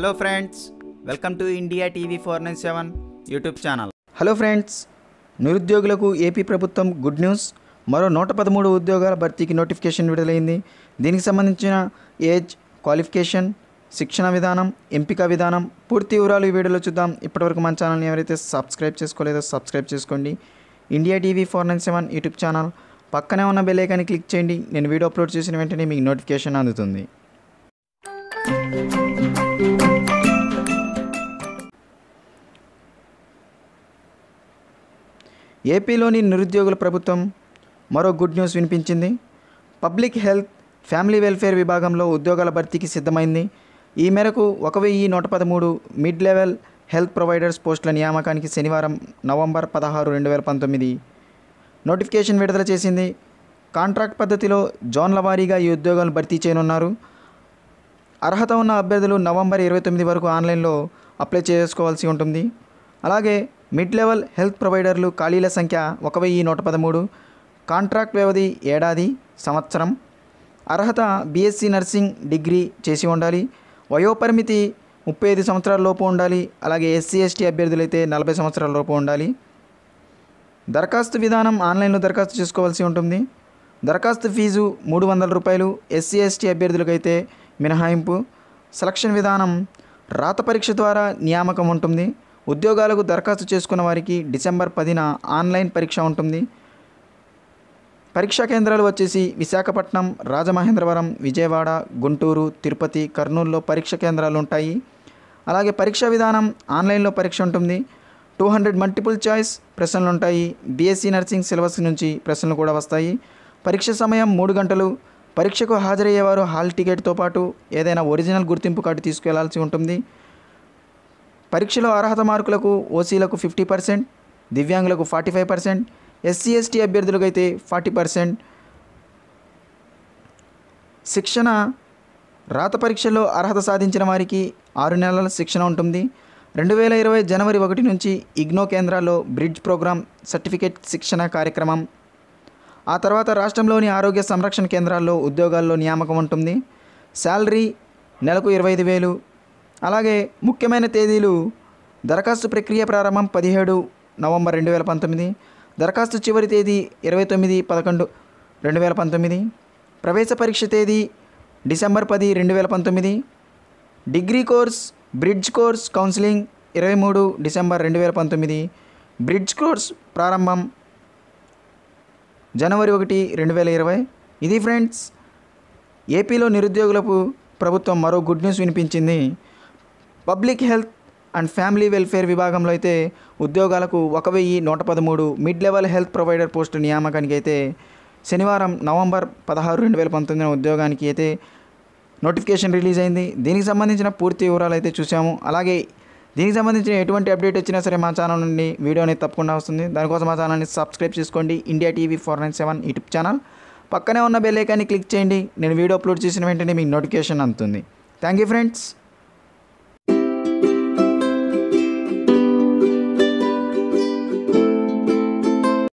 hello friends welcome to India TV four nine seven YouTube channel hello friends నిరుద్యోగులకు AP ప్రభుత్వం good news మరో నూట పదమూడు ఉద్యోగాల భర్తీకి నోటిఫికేషన్ విడుదలైంది దీనికి సంబంధించిన ఏజ్ క్వాలిఫికేషన్ శిక్షణ విధానం ఎంపిక విధానం పూర్తి వివరాలు ఈ వీడియోలో చూద్దాం ఇప్పటివరకు మన ఛానల్ని ఎవరైతే సబ్స్క్రైబ్ చేసుకోలేదో సబ్స్క్రైబ్ చేసుకోండి India TV four nine seven YouTube channel పక్కనే ఉన్న బెల్ ఐకాన్ని క్లిక్ చేయండి నేను వీడియో అప్లోడ్ చేసిన వెంటనే మీకు నోటిఫికేషన్ అందుతుంది ఏపీలోని నిరుద్యోగుల ప్రభుత్వం మరో గుడ్ న్యూస్ వినిపించింది పబ్లిక్ హెల్త్ ఫ్యామిలీ వెల్ఫేర్ విభాగంలో ఉద్యోగాల భర్తీకి సిద్ధమైంది ఈ మేరకు ఒక వెయ్యి నూట పదమూడు మిడ్ లెవెల్ హెల్త్ ప్రొవైడర్స్ పోస్టుల నియామకానికి శనివారం నవంబర్ పదహారు రెండు వేల పంతొమ్మిది నోటిఫికేషన్ విడుదల చేసింది కాంట్రాక్ట్ పద్ధతిలో జోన్ల వారీగా ఈ ఉద్యోగాలు భర్తీ చేయనున్నారు అర్హత ఉన్న అభ్యర్థులు నవంబర్ ఇరవై తొమ్మిది వరకు ఆన్లైన్లో అప్లై చేసుకోవాల్సి ఉంటుంది అలాగే మిడ్ లెవెల్ హెల్త్ ప్రొవైడర్లు ఖాళీల సంఖ్య ఒక వెయ్యి నూట పదమూడు కాంట్రాక్ట్ వ్యవధి ఏడాది సంవత్సరం అర్హత బీఎస్సీ నర్సింగ్ డిగ్రీ చేసి ఉండాలి వయోపరిమితి ముప్పై ఐదు సంవత్సరాల లోపు ఉండాలి అలాగే ఎస్సీ ఎస్టీ అభ్యర్థులైతే నలభై సంవత్సరాల లోపు ఉండాలి దరఖాస్తు విధానం ఆన్లైన్లో దరఖాస్తు చేసుకోవాల్సి ఉంటుంది దరఖాస్తు ఫీజు మూడు వందల రూపాయలు ఎస్సీ ఎస్టీ అభ్యర్థులకైతే మినహాయింపు సెలక్షన్ విధానం రాత పరీక్ష ద్వారా నియామకం ఉంటుంది ఉద్యోగాలకు దరఖాస్తు చేసుకున్న వారికి డిసెంబర్ పదిన ఆన్లైన్ పరీక్ష ఉంటుంది పరీక్షా కేంద్రాలు వచ్చేసి విశాఖపట్నం రాజమహేంద్రవరం విజయవాడ గుంటూరు తిరుపతి కర్నూలులో పరీక్ష కేంద్రాలు ఉంటాయి అలాగే పరీక్షా విధానం ఆన్లైన్లో పరీక్ష ఉంటుంది టూ హండ్రెడ్ మల్టిపుల్ చాయిస్ ప్రశ్నలు ఉంటాయి బీఎస్సీ నర్సింగ్ సిలబస్ నుంచి ప్రశ్నలు కూడా వస్తాయి పరీక్ష సమయం మూడు గంటలు పరీక్షకు హాజరయ్యేవారు హాల్ టికెట్తో పాటు ఏదైనా ఒరిజినల్ గుర్తింపు కార్డు తీసుకెళ్లాల్సి ఉంటుంది పరీక్షలో అర్హత మార్కులకు ఓసీలకు ఫిఫ్టీ పర్సెంట్ దివ్యాంగులకు forty five percent SC ST అభ్యర్థులకు అయితే ఫార్టీ పర్సెంట్ శిక్షణ రాత పరీక్షల్లో అర్హత సాధించిన వారికి ఆరు నెలల శిక్షణ ఉంటుంది రెండు వేల ఇరవై జనవరి ఒకటి నుంచి ఇగ్నో కేంద్రాల్లో బ్రిడ్జ్ ప్రోగ్రామ్ సర్టిఫికేట్ శిక్షణ కార్యక్రమం ఆ తర్వాత రాష్ట్రంలోని ఆరోగ్య సంరక్షణ కేంద్రాల్లో ఉద్యోగాల్లో నియామకం ఉంటుంది శాలరీ నెలకు ఇరవై ఐదు వేలు అలాగే ముఖ్యమైన తేదీలు దరఖాస్తు ప్రక్రియ ప్రారంభం పదిహేడు నవంబర్ రెండు వేల పంతొమ్మిది దరఖాస్తు చివరి తేదీ ఇరవై తొమ్మిది పదకొండు రెండు వేల పంతొమ్మిది ప్రవేశ పరీక్ష తేదీ డిసెంబర్ పది రెండు వేల పంతొమ్మిది degree course bridge course counselling ఇరవై మూడు డిసెంబర్ రెండు వేల పంతొమ్మిది బ్రిడ్జ్ కోర్స్ ప్రారంభం జనవరి ఒకటి రెండు వేల ఇరవై ఇది ఫ్రెండ్స్ ఏపీలో నిరుద్యోగులకు ప్రభుత్వం మరో గుడ్ న్యూస్ వినిపించింది public health and family welfare విభాగంలో అయితే ఉద్యోగాలకు ఒక వెయ్యి నూట పదమూడు mid level health provider post నియామకానికి అయితే శనివారం నవంబర్ పదహారు రెండు వేల పంతొమ్మిదిన ఉద్యోగానికి అయితే నోటిఫికేషన్ రిలీజ్ అయింది దీనికి సంబంధించిన పూర్తి వివరాలు అయితే చూసాము అలాగే దీనికి సంబంధించిన ఎటువంటి అప్డేట్ వచ్చినా సరే మా ఛానల్ నుండి వీడియో అనేది తప్పకుండా వస్తుంది దానికోసం మా ఛానల్ని సబ్స్క్రైబ్ చేసుకోండి India TV four nine seven YouTube channel పక్కనే ఉన్న బెల్ ఐకాన్ని క్లిక్ చేయండి నేను వీడియో అప్లోడ్ చేసిన వెంటనే మీకు నోటిఫికేషన్ అందుతుంది థ్యాంక్ యూ ఫ్రెండ్స్